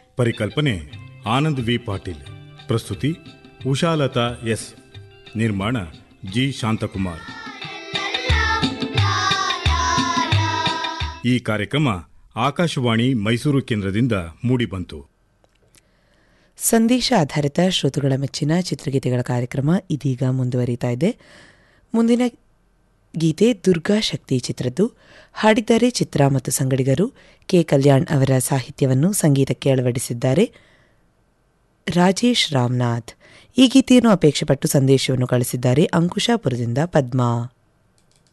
ಪರಿಕಲ್ಪನೆ ಆನಂದ್ ವಿ ಪಾಟೀಲ್ ಪ್ರಸ್ತುತಿ ಉಷಾಲತಾ ಎಸ್ ನಿರ್ಮಾಣ ಜಿ ಶಾಂತಕುಮಾರ್ ಈ ಕಾರ್ಯಕ್ರಮ ಆಕಾಶವಾಣಿ ಮೈಸೂರು ಕೇಂದ್ರದಿಂದ ಮೂಡಿಬಂತು ಸಂದೇಶ ಆಧಾರಿತ ಶ್ರೋತೃಗಳ ಮೆಚ್ಚಿನ ಚಿತ್ರಗೀತೆಗಳ ಕಾರ್ಯಕ್ರಮ ಇದೀಗ ಮುಂದುವರಿತಾ ಇದೆ ಮುಂದಿನ ಗೀತೆ ದುರ್ಗಾ ಶಕ್ತಿ ಚಿತ್ರದ್ದು ಹಾಡಿದ್ದಾರೆ ಚಿತ್ರ ಮತ್ತು ಸಂಗಡಿಗರು ಕೆ ಕಲ್ಯಾಣ್ ಅವರ ಸಾಹಿತ್ಯವನ್ನು ಸಂಗೀತಕ್ಕೆ ಅಳವಡಿಸಿದ್ದಾರೆ ರಾಜೇಶ್ ರಾಮನಾಥ್ ಈ ಗೀತೆಯನ್ನು ಅಪೇಕ್ಷೆಪಟ್ಟು ಸಂದೇಶವನ್ನು ಕಳಿಸಿದ್ದಾರೆ ಅಂಕುಶಾಪುರದಿಂದ ಪದ್ಮಾ